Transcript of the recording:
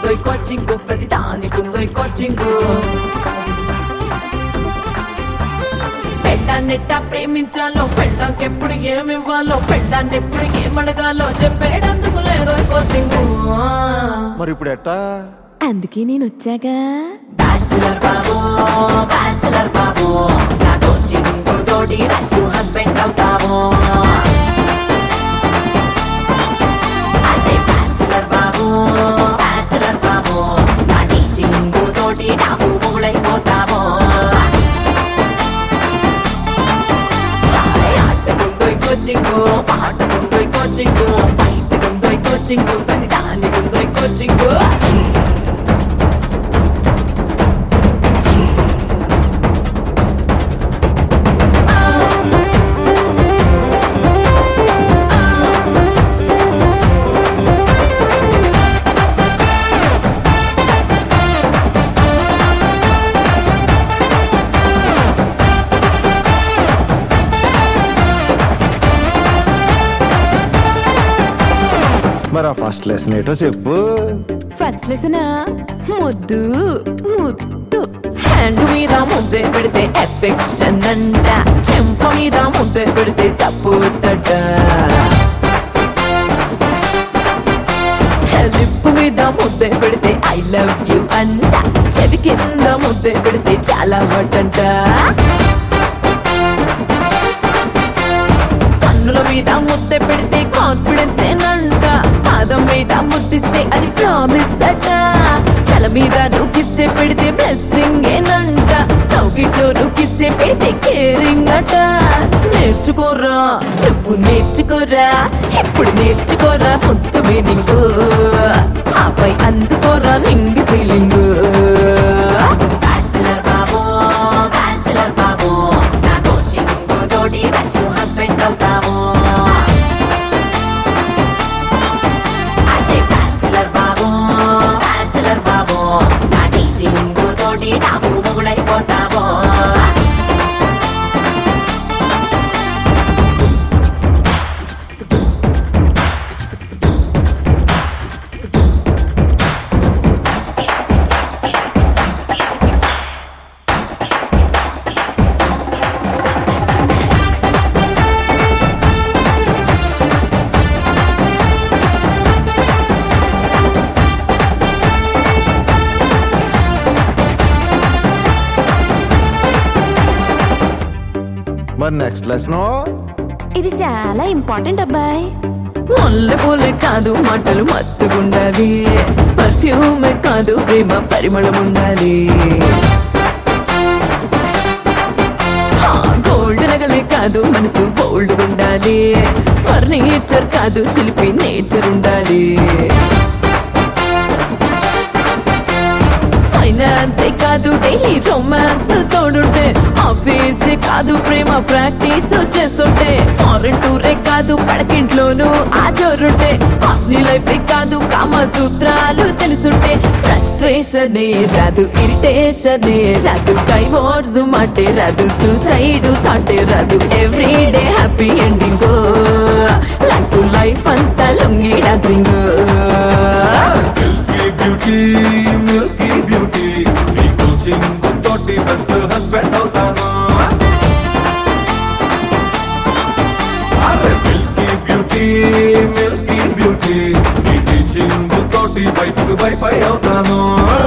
ఉందో కోచింగ్ ప్రతి దానికి ఉందో కోచింగ్ పెళ్ళాన్నెట్ట ప్రేమించాలో పెళ్ళాకి ఎప్పుడు ఏమివ్వాలో పెళ్ళాన్ని ఎప్పుడు ఏమడగాలో చెప్పేటందుకు లేదో కోచింగ్ మరి ఇప్పుడు ఎట్టా అందుకే నేను వచ్చాగా బ్యాచులర్ బాబు బ్యాచులర్ బాబు నా కోచింగ్ తోటి రష్ హస్బెండ్ అవుతాము అదే బ్యాచులర్ బాబు బ్యాచులర్ బాబు నా టీచింగ్ తోటి డాబు మొగుడైపోతాము ఆటకుందో కోచింగ్ పాటకుందో కోచింగ్ ఫైట్ కుందో కోచింగ్ ప్రతి దానికి ఉందో కోచింగ్ మరి ఆ ఫస్ట్ లెసన్ ఏటో చెప్పు ఫస్ట్ లెసన్ ముద్దు ముద్దు హ్యాండ్ మీద ముద్దే పెడితే ఎఫెక్షన్ అంట చెంప మీద ముద్దే పెడితే సపోర్ట్ అట లిప్ మీద ముద్దే పెడితే ఐ లవ్ యు అంట చెవి కింద ముద్దే పెడితే చాలా హట్ అంట కన్నుల మీద ముద్దే పెడితే కాన్ఫిడెన్స్ ఏనంట పాదం మీద ముద్దిస్తే అది ప్రామిస్ అట తల మీద నూకిస్తే పెడితే బ్లెస్సింగ్ ఏనంట చౌకిట్లో నూకిస్తే పెడితే కేరింగ్ అట నేర్చుకోరా నువ్వు నేర్చుకోరా ఎప్పుడు నేర్చుకోరా ముద్దు మీనింగ్ ఆపై అందుకోరా నింగి ఫీలింగ్ బ్యాచులర్ బాబు బ్యాచులర్ బాబు నా కోచింగ్ తోటి రష్ హస్బెండ్ అవుతాము అదే బ్యాచులర్ బాబు బ్యాచులర్ బాబు నా టీచింగ్ తోటి డాబు మొగుడైపోతాము మరి నెక్స్ట్ లెసన్ ఇది చాలా ఇంపార్టెంట్ అబ్బాయి ముల్లె పూలే కాదు మాటలు మత్తుగుండాలి పర్ఫ్యూమే కాదు ప్రేమ పరిమళం ఉండాలి గోల్డ్ నగలే కాదు మనసు బోల్డ్ ఉండాలి ఫర్నిచర్ కాదు చిలిపి నేచర్ ఉండాలి ఫైనాన్స్ కాదు డైలీ రొమాన్స్ తోడుంటే ఆఫీస్ కాదు ప్రేమ ప్రాక్టీస్ చేస్తుంటే ఫారెన్ టూరే కాదు పడకింట్లోనూ ఆ జోరుంటే కాస్ట్లీ లైఫ్ కాదు కామ సూత్రాలు తెలుసుంటే ఫ్రస్ట్రేషన్ రాదు ఇరిటేషన్ రాదు డైవోర్స్ మాటే రాదు సూసైడ్ థాటే రాదు every day happy ending life life అంతా లొంగి డాన్సింగ్ బ్యూటీ మిల్కీ బ్యూటీ నీ కోచింగ్ తోటి బెస్ట్ హస్బెండ్ అవుతాను అరే మిల్కీ బ్యూటీ మిల్కీ బ్యూటీ నీ టీచింగ్ తోటి వైఫ్ కి వైఫై అవుతాను